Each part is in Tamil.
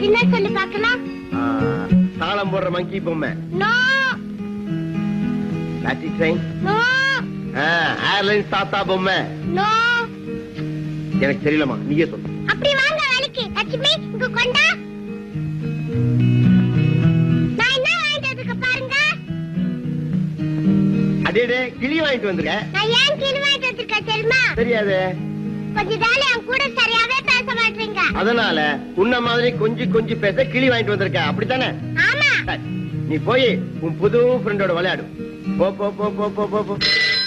அது என்ன சொல்லு பார்க்கலாம் ஆ, தாளம் போடுற மங்கி பொம்மை நோ லாட்டி ட்ரெயின் நோ ஏர்லைன்ஸ் தாத்தா பொம்மை நோ எனக்கு தெரியலமா நீயே சொல்லு அப்படி வாங்க வேலைக்கு லட்சுமி இங்க கொண்டா நான் என்ன வாங்கிட்டு வந்திருக்க பாருங்க அடேடே கிளி வாங்கிட்டு வந்திருக்க நான் ஏன் கீழ் வாங்கிட்டு வந்திருக்கேன் தெரியுமா தெரியாது கொஞ்ச நாள் என் கூட சரியாவே பேச மாட்டீங்க அதனால உன்ன மாதிரி கொஞ்சி கொஞ்சி பேச கிளி வாங்கிட்டு வந்திருக்க அப்படித்தானே ஆமா சரி, நீ போய் உன் புது ஃப்ரெண்டோட விளையாடு போ போ போ போ போ போ போ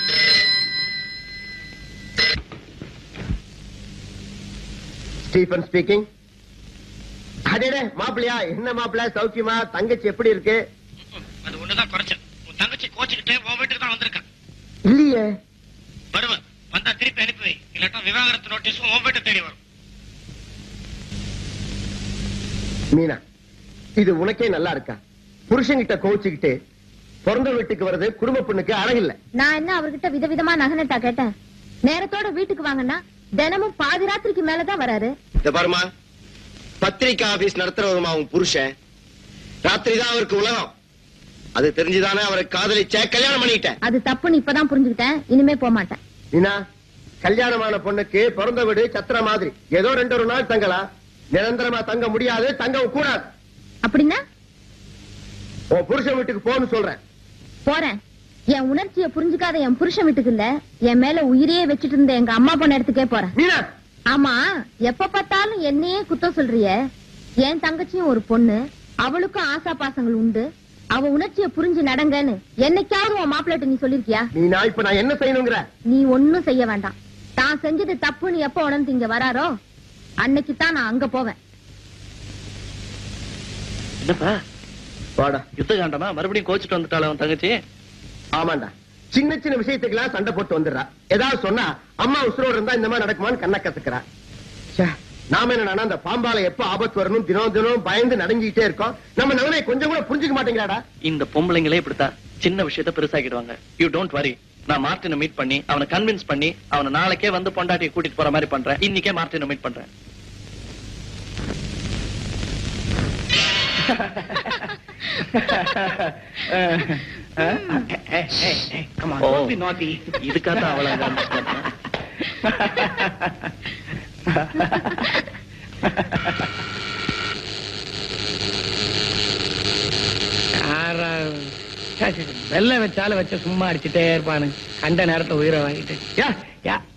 ஸ்டீஃபன் ஸ்பீக்கிங் அடேடே மாப்பிளையா என்ன மாப்பிள்ள சௌக்கியமா தங்கச்சி எப்படி இருக்கு அது ஒண்ணுதான் குறைச்சல் உன் தங்கச்சி கோச்சுக்கிட்டே உன் வீட்டுக்கு தான் வந்திருக்கான் இல்லையே வருவன் வந்தா திருப்பி அனுப்பி வை இல்லாட்டா விவாகரத்து நோட்டீஸும் உன் வீட்டை தேடி வரும் மீனா இது உனக்கே நல்லா இருக்கா புருஷன்கிட்ட கோச்சுக்கிட்டு பிறந்த வீட்டுக்கு வர்றது குடும்ப பொண்ணுக்கு அழகில்ல நான் என்ன அவர்கிட்ட விதவிதமா நகனட்டா கேட்டேன் நேரத்தோட வீட்டுக்கு வாங்கன்னா தினமும் பாதி ராத்திரிக்கு மேலதான் வராரு இந்த பாருமா பத்திரிக்கை ஆபீஸ் நடத்துறவருமா உன் புருஷன் ராத்திரி தான் அவருக்கு உலகம் அது தெரிஞ்சுதானே அவரை காதலிச்ச கல்யாணம் பண்ணிக்கிட்டேன் அது தப்புன்னு இப்பதான் புரிஞ்சுக்கிட்டேன் இனிமே போக மாட்டேன் மீனா கல்யாணமான பொண்ணுக்கு பிறந்த வீடு சத்திர மாதிரி ஏதோ ரெண்டு ஒரு நாள் தங்கலாம் நிரந்தரமா தங்க முடியாது தங்கவும் கூடாது அப்படின்னா உன் புருஷன் வீட்டுக்கு போன்னு சொல்றேன் போறேன் என் உணர்ச்சியை புரிஞ்சுக்காத என் புருஷன் வீட்டுக்கு இல்ல என் மேல உயிரையே வச்சிட்டு இருந்த எங்க அம்மா போன இடத்துக்கே போறேன் மீனா ஆமா எப்ப பார்த்தாலும் என்னையே குத்தம் சொல்றிய என் தங்கச்சியும் ஒரு பொண்ணு அவளுக்கும் ஆசா பாசங்கள் உண்டு அவ உணர்ச்சியை புரிஞ்சு நடங்கன்னு என்னைக்காவது உன் மாப்பிள்ளட்ட நீ சொல்லிருக்கியா மீனா இப்ப நான் என்ன செய்யணுங்கிற நீ ஒண்ணும் செய்ய வேண்டாம் தான் செஞ்சது தப்புன்னு எப்ப உணர்ந்து இங்க வராரோ அன்னைக்கு தான் நான் அங்க போவேன் என்னப்பா வாடா யுத்த காண்டமா மறுபடியும் கோச்சிட்டு வந்துட்டாளே உன் தங்கச்சி ஆமாண்டா சின்ன சின்ன விஷயத்துக்கெல்லாம் சண்டை போட்டு வந்துடுறா ஏதாவது சொன்னா அம்மா உசுரோடு இருந்தா இந்த மாதிரி நடக்குமான்னு கண்ண கத்துக்கிறா ச்சே, நாம என்னன்னா அந்த பாம்பால எப்ப ஆபத்து வரணும் தினம் தினம் பயந்து நடங்கிட்டே இருக்கோம் நம்ம நவனை கொஞ்சம் கூட புரிஞ்சுக்க மாட்டேங்கிறாடா இந்த பொம்பளைங்களே இப்படித்தான் சின்ன விஷயத்த பெருசாக்கிடுவாங்க யூ டோன்ட் வரி நான் மார்ட்டினை மீட் பண்ணி அவனை கன்வின்ஸ் பண்ணி அவனை நாளைக்கே வந்து பொண்டாட்டியை கூட்டிட்டு போற மாதிரி பண்றேன் இன்னைக்கே மார்ட்டினை மீட் பண்றேன் ஓ, இதுக்காக அவளை அங்க அனுப்பிச்சிட்டேன். வெள்ளம் வச்சாலும் வச்ச சும்மா அடிச்சுட்டே இருப்பானு கண்ட நேரத்தை உயிரை வாங்கிட்டு யா யா